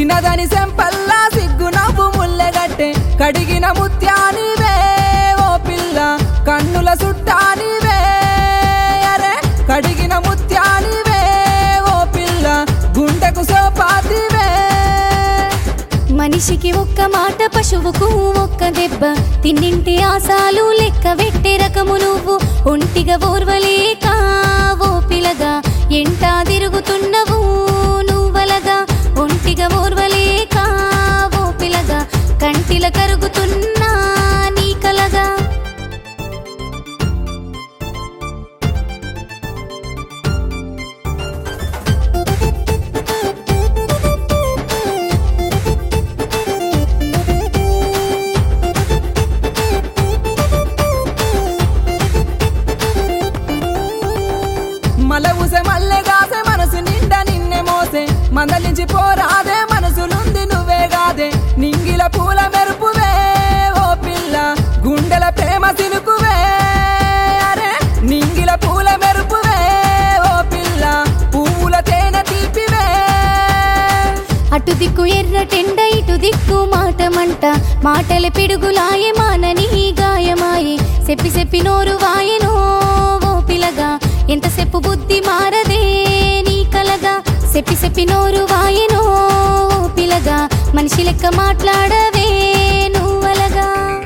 చిన్నదని సెంపల్లా సిగ్గు నవ్వు ముల్లెగట్టె కడిగిన ముత్యానివే ఓ పిల్ల కన్నుల సుట్టానివే అరే కడిగిన ముత్యానివే ఓ పిల్ల గుండెకు సోపాతివే మనిషికి ఒక్క మాట పశువుకు ఒక్క దెబ్బ తిన్నింటి ఆశాలు లెక్క వెట్టే రకము నువ్వు ఒంటిగా ఓర్వలేక ఓ పిలగా ఎంటా తిరుగుతున్నవు నువ్వలగా ఒంటిగా ఓర్వలేక ఓ పిలగా కంటిల కరుగుతున్నా నీ కలగా మల ఊసే మల్లెగాసే మనసు నిండా నిన్నే మోసే మందలించి పోరాదే మనసులుంది నువ్వే గాదే నింగిల పూల మెరుపువే ఓ పిల్ల గుండెల ప్రేమ సినుకువే అరే నింగిల పూల మెరుపువే ఓ పిల్ల పువ్వుల తేనె తీపివే అటు దిక్కు ఎర్రటెండ ఇటు దిక్కు మాటమంట మాటల పిడుగులాయే మానని గాయమాయే చెప్పి చెప్పి నోరు వాయనో ఓ పిలగా ఎంతసేపు బుద్ధి మారదే నీ కలగా చెప్పి చెప్పి నోరు వాయనో ఓ పిలగా మనిషి లెక్క మాట్లాడవే నువ్వలగా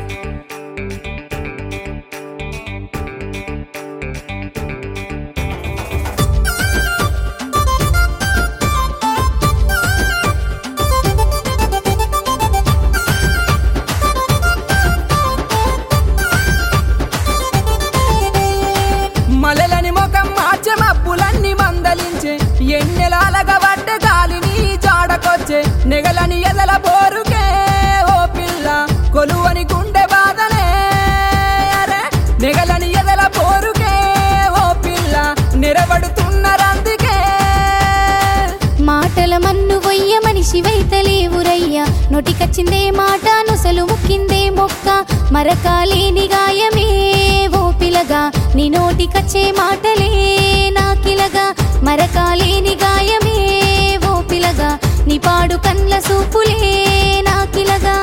మలలని ముఖం మార్చే మబ్బులన్నీ మందలించే ఎన్నెలాలగా పడ్డ గాలిని జాడకొచ్చే నెగలని ఎదల పోరుకే ఓ పిల్ల కొలువని గుండె బాధనే అరే నెగలని ఎదల పోరుకే ఓ పిల్ల నిరబడుతున్నరందుకే మాటల మన్ను వయ్య మనిషి వైతలేవురయ్య నోటికచ్చిందే మాట నొసలు ముక్కిందే మొక్క మరకాలేని గాయమే ఓ పిలగా నీ నోటికచ్చే మాటలే నాకిలగా మరకాలేని గాయమే ఓ పిలగా నీ పాడు కన్ల సూపులే నాకిలగా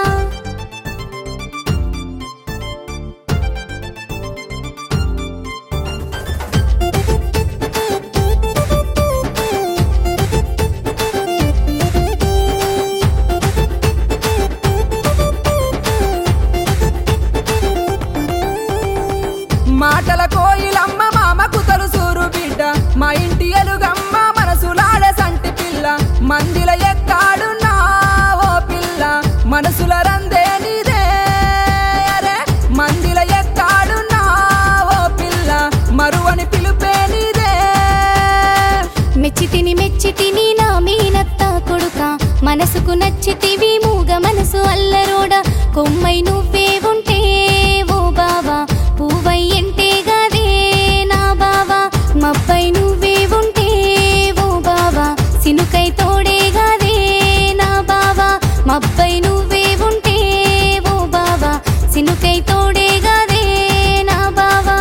మాటల కోయిలమ్మ మామకు తలుసూరు బిడ్డ మా ఇంటి ఎలుగమ్మ మనసులాడే సంటి పిల్ల మందిల ఎక్కాడున్నా ఓ పిల్ల మనసుల రందే నీదే అరే మందిల ఎక్కాడున్నా ఓ పిల్ల మరువని పిలుపే నీదే మెచ్చి తిని మెచ్చి తిని నా మీనత్త కొడుక మనసుకు నచ్చితివి మూగ మనసు అల్లరోడ కొమ్మై నువ్వే ఉంటే ఓ బావా పువ్వై ఎంటే గదే నా బావా మబ్బై నువ్వే ఉంటే ఓ బావా సినుకై తోడే గదే నా బావా మబ్బై నువ్వే ఉంటే ఓ బావా సినుకై తోడే గదే నా బావా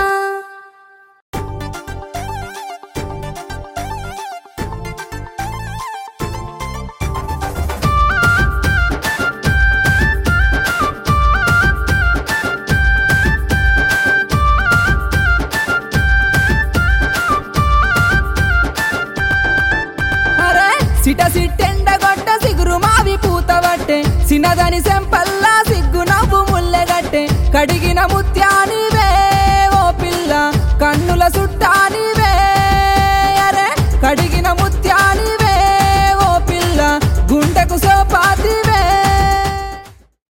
అరే సిట సిట్టెండ గొట్ట సిగురు మావి పూతవట్టే సినదని సెంపల్లా సిగ్గు నవ్వు ముల్లెగట్టె కడిగిన ముత్త